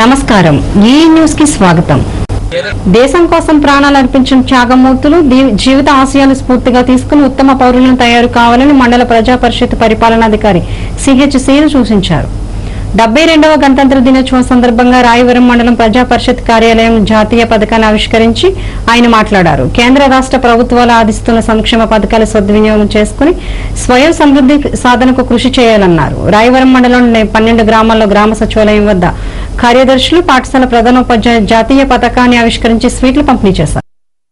నమస్కారం ఈ న్యూస్ కి స్వాగతం దేశం కోసం ప్రాణాలు అర్పించిన త్యాగమూర్తులు దీ- జీవిత ఆశయాలు స్ఫూర్తిగా తీసుకుని ఉత్తమ పౌరులను తయారు కావాలని మండల ప్రజా పరిషత్ పరిపాలనాధికారి సిహెచ్ సీలు సూచించారు డెబ్బై రెండవ గణతంత్ర దినోత్సవం సందర్భంగా రాయవరం మండలం ప్రజా పరిషత్ కార్యాలయం జాతీయ పథకాన్ని ఆవిష్కరించి ఆయన మాట్లాడారు కేంద్ర రాష్ట్ర ప్రభుత్వాలు ఆదిస్తున్న సంక్షేమ పథకాలు సద్వినియోగం చేసుకుని స్వయం సమృద్ధి సాధనకు కృషి చేయాలన్నారు రాయవరం మండలంలోని పన్నెండు గ్రామాల్లో గ్రామ సచివాలయం వద్ద కార్యదర్శులు పాఠశాల ప్రధానోపాధ్యాయ జాతీయ పథకాన్ని ఆవిష్కరించి స్వీట్లు పంపిణీ చేశారు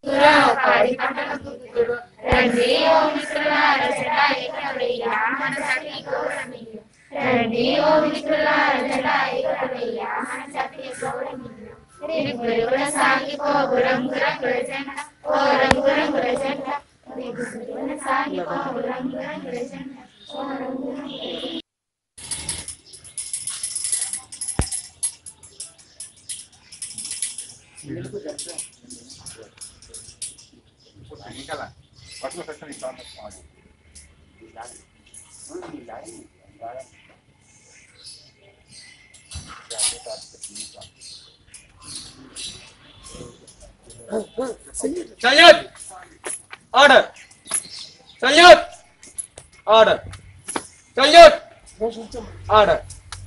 Salute! Order! Salute! Order! Salute! Order!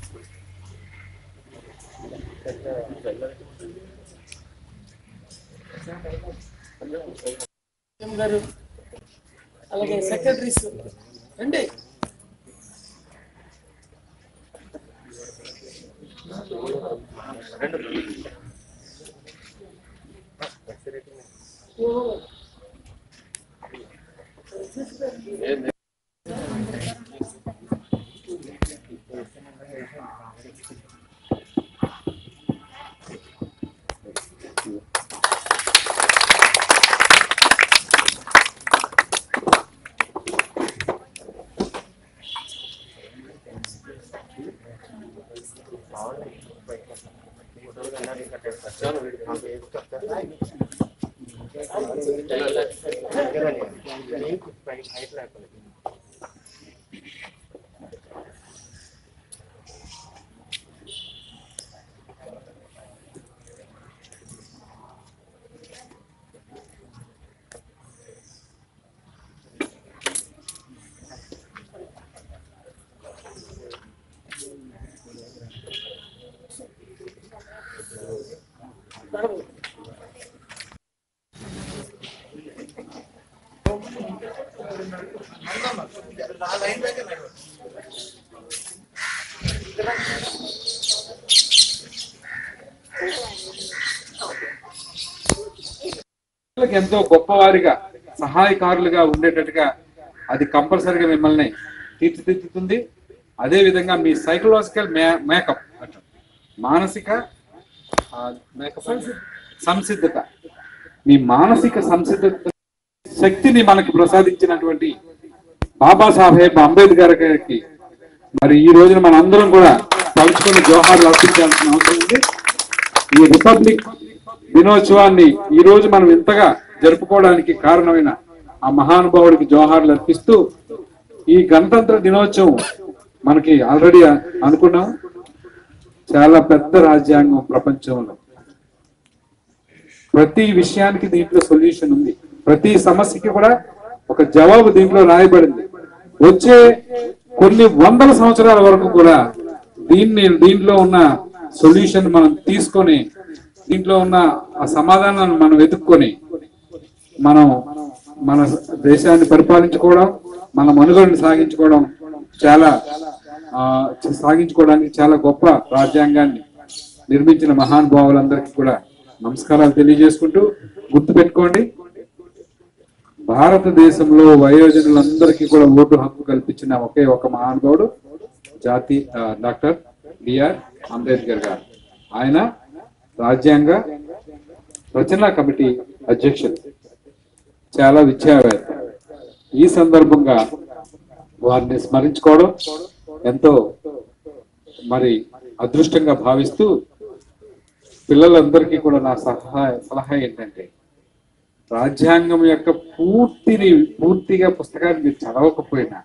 ఎం గారు అలాగే సెక్రటరీస్ రండి పిల్లలకు ఎంతో గొప్పవారిగా సహాయకారులుగా ఉండేటట్టుగా అది కంపల్సరిగా మిమ్మల్ని తీర్చిదిద్దుతుంది అదే విధంగా మీ సైకలాజికల్ మేకప్ మానసిక ఆ, మేకప్ అంటే సంసిద్ధత మీ మానసిక సంసిద్ధత శక్తిని మనకి ప్రసాదించినటువంటి బాబాసాహెబ్ అంబేద్కర్ గారికి మరి ఈ రోజున మన అందరం కూడా తలుచుకొని జోహార్లు అర్పించాల్సిన అవసరం ఉంది ఈ రిపబ్లిక్ దినోత్సవాన్ని ఈ రోజు మనం ఇంతగా జరుపుకోవడానికి కారణమైన ఆ మహానుభావుడికి జోహార్లు అర్పిస్తూ ఈ గణతంత్ర దినోత్సవం మనకి ఆల్రెడీ అనుకున్నాం చాలా పెద్ద రాజ్యాంగం ప్రపంచంలో ప్రతి విషయానికి దీంట్లో సొల్యూషన్ ఉంది ప్రతి సమస్యకి కూడా ఒక జవాబు దీంట్లో రాయబడింది వచ్చే కొన్ని వందల సంవత్సరాల వరకు కూడా దీన్ని దీంట్లో ఉన్న సొల్యూషన్ మనం తీసుకొని దీంట్లో ఉన్న ఆ సమాధానాన్ని మనం వెతుక్కొని మనం మన దేశాన్ని పరిపాలించుకోవడం మన మనుగడని సాగించుకోవడం చాలా ఆ, సాగించుకోవడానికి చాలా గొప్ప రాజ్యాంగాన్ని నిర్మించిన మహానుభావులందరికీ కూడా నమస్కారాలు తెలియజేసుకుంటూ గుర్తుపెట్టుకోండి భారతదేశంలో వయోజనులందరికీ కూడా ఓటు హక్కు కల్పించిన ఒకే ఒక మహానుభావుడు జాతి ఆ, డాక్టర్ బిఆర్ అంబేద్కర్ గారు ఆయన రాజ్యాంగ రచనా కమిటీ అధ్యక్షులు చాలా విద్యావేత్త ఈ సందర్భంగా వారిని స్మరించుకోవడం ఎంతో మరి అదృష్టంగా భావిస్తూ పిల్లలందరికీ కూడా నా సలహా సలహా ఏంటంటే రాజ్యాంగం యొక్క పూర్తిని పూర్తిగా పుస్తకాన్ని మీరు చదవకపోయినా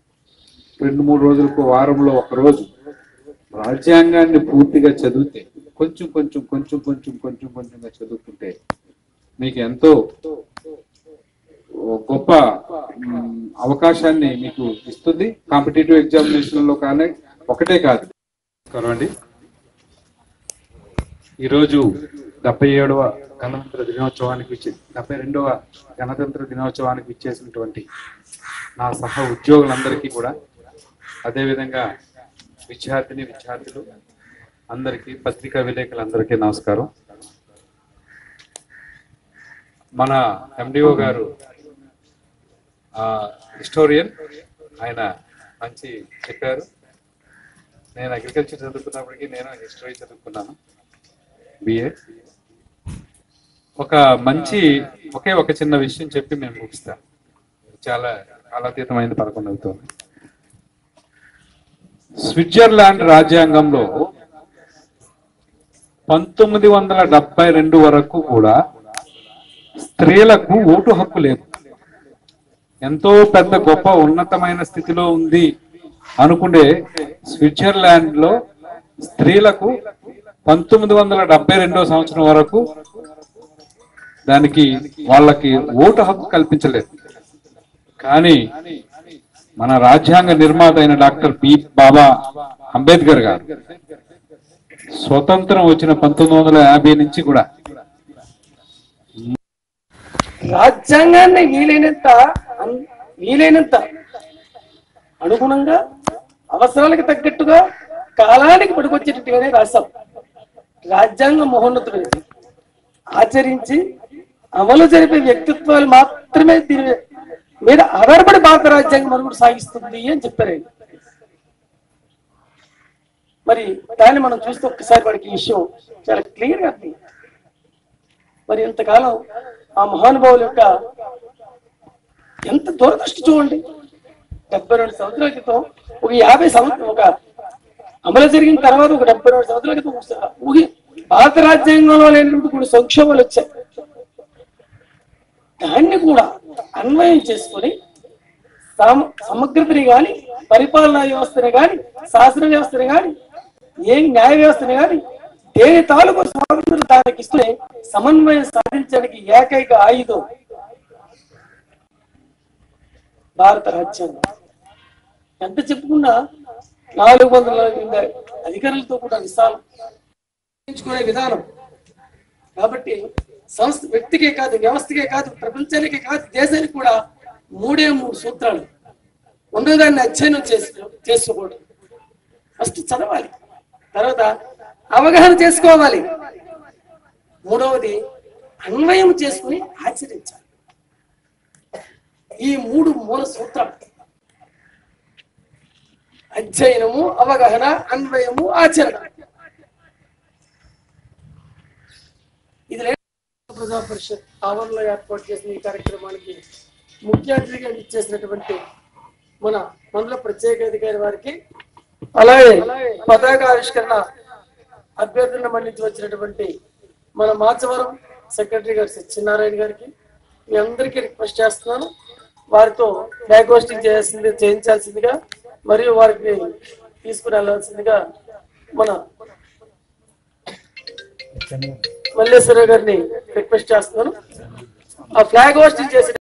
రెండు మూడు రోజులకు వారంలో ఒక రోజు రాజ్యాంగాన్ని పూర్తిగా చదివితే కొంచెం కొంచెం కొంచెం కొంచెం కొంచెం కొంచెంగా చదువుకుంటే మీకు ఎంతో గొప్ప మ్, అవకాశాన్ని మీకు ఇస్తుంది కాంపిటేటివ్ ఎగ్జామినేషన్ లో కానీ ఒకటే కాదు నమస్కారం అండి ఈరోజు డెబ్బై ఏడవ గణతంత్ర దినోత్సవానికి ఇచ్చి డెబ్బై రెండవ గణతంత్ర దినోత్సవానికి ఇచ్చేసినటువంటి నా సహ ఉద్యోగులందరికీ కూడా అదేవిధంగా విద్యార్థిని విద్యార్థులు అందరికీ పత్రికా విలేకరులందరికీ నమస్కారం మన ఎండిఓ గారు హిస్టోరియన్ ఆయన మంచి చెప్పారు నేను అగ్రికల్చర్ చదువుకున్నప్పటికీ నేను హిస్టరీ చదువుకున్నాను బిఏ ఒక మంచి ఒకే ఒక చిన్న విషయం చెప్పి మేము ముగిస్తాం చాలా కాలాతీతమైంది పదకొండు అవుతుంది స్విట్జర్లాండ్ రాజ్యాంగంలో పంతొమ్మిది వందల డెబ్బై రెండు వరకు కూడా స్త్రీలకు ఓటు హక్కు లేదు ఎంతో పెద్ద గొప్ప ఉన్నతమైన స్థితిలో ఉంది అనుకుంటే స్విట్జర్లాండ్ లో స్త్రీలకు పంతొమ్మిది వందల డెబ్బై రెండో సంవత్సరం వరకు దానికి వాళ్ళకి ఓటు హక్కు కల్పించలేదు కానీ మన రాజ్యాంగ నిర్మాత అయిన డాక్టర్ బి బాబా అంబేద్కర్ గారు స్వతంత్రం వచ్చిన పంతొమ్మిది వందల యాభై నుంచి కూడా రాజ్యాంగాన్ని వీలైనంత అన్- వీలైనంత అనుగుణంగా అవసరాలకు తగ్గట్టుగా కాలానికి పడుకొచ్చేటట్టుగానే రాశాం రాజ్యాంగం మహోన్నతుడైంది ఆచరించి అమలు జరిపే వ్యక్తిత్వాలు మాత్రమే దీని మీద ఆధారపడి భారత రాజ్యాంగం మనుగడ సాగిస్తుంది అని చెప్పారు ఆయన. మరి దాన్ని మనం చూస్తే ఒక్కసారి వాడికి ఈ విషయం చాలా క్లియర్ గా అర్థం మరి ఇంతకాలం ఆ మహానుభావుల యొక్క ఎంత దూరదృష్టి చూడండి డెబ్బై రెండు సంవత్సరాల క్రితం ఒక యాభై సంవత్సరం ఒక అమలు జరిగిన తర్వాత ఒక డెబ్బై రెండు సంవత్సరాల క్రితం ఒక ఊహి భారత రాజ్యాంగంలో లేనటువంటి కొన్ని సంక్షోభాలు వచ్చాయి దాన్ని కూడా అన్వయం చేసుకొని సమ- సమగ్రతని గాని పరిపాలనా వ్యవస్థని గాని శాసన వ్యవస్థని గాని ఏ న్యాయ వ్యవస్థని గాని దేని తాలూకు స్వాతంత్రం దానికి ఇస్తే సమన్వయం సాధించడానికి ఏకైక ఆయుధం భారత రాజ్యాంగం ఎంత చెప్పుకున్నా నాలుగు వందల మంది అధికారులతో కూడా విశాలం ఎంచుకునే విధానం కాబట్టి సంస్థ వ్యక్తికే కాదు వ్యవస్థకే కాదు ప్రపంచానికే కాదు దేశానికి కూడా మూడే మూడు సూత్రాలు ఉన్నదాన్ని అధ్యయనం చేసి చేసుకోవడం ఫస్ట్ చదవాలి తర్వాత అవగాహన చేసుకోవాలి మూడవది అన్వయం చేసుకుని ఆచరించాలి ఈ మూడు మూల సూత్రాలు అధ్యయనము అవగాహన అన్వయము ఆచరణ ఇది లే- ప్రజా పరిషత్ ఆవరణలో ఏర్పాటు చేసిన ఈ కార్యక్రమానికి ముఖ్య అతిథిగా ఇచ్చేసినటువంటి మన మండల ప్రత్యేక అధికారి వారికి అలాగే పతాక ఆవిష్కరణ అభ్యర్థులను మన్నించి వచ్చినటువంటి మన మాచవరం సెక్రటరీ గారు సత్యనారాయణ గారికి మీ అందరికీ రిక్వెస్ట్ చేస్తున్నాను వారితో బ్యాక్ హోస్టింగ్ చేయాల్సింది చేయించాల్సిందిగా మరియు వారికి తీసుకుని వెళ్ళాల్సిందిగా మన మల్లేశ్వర గారిని రిక్వెస్ట్ చేస్తున్నాను ఆ ఫ్లాగ్ హోస్టింగ్ చేసిన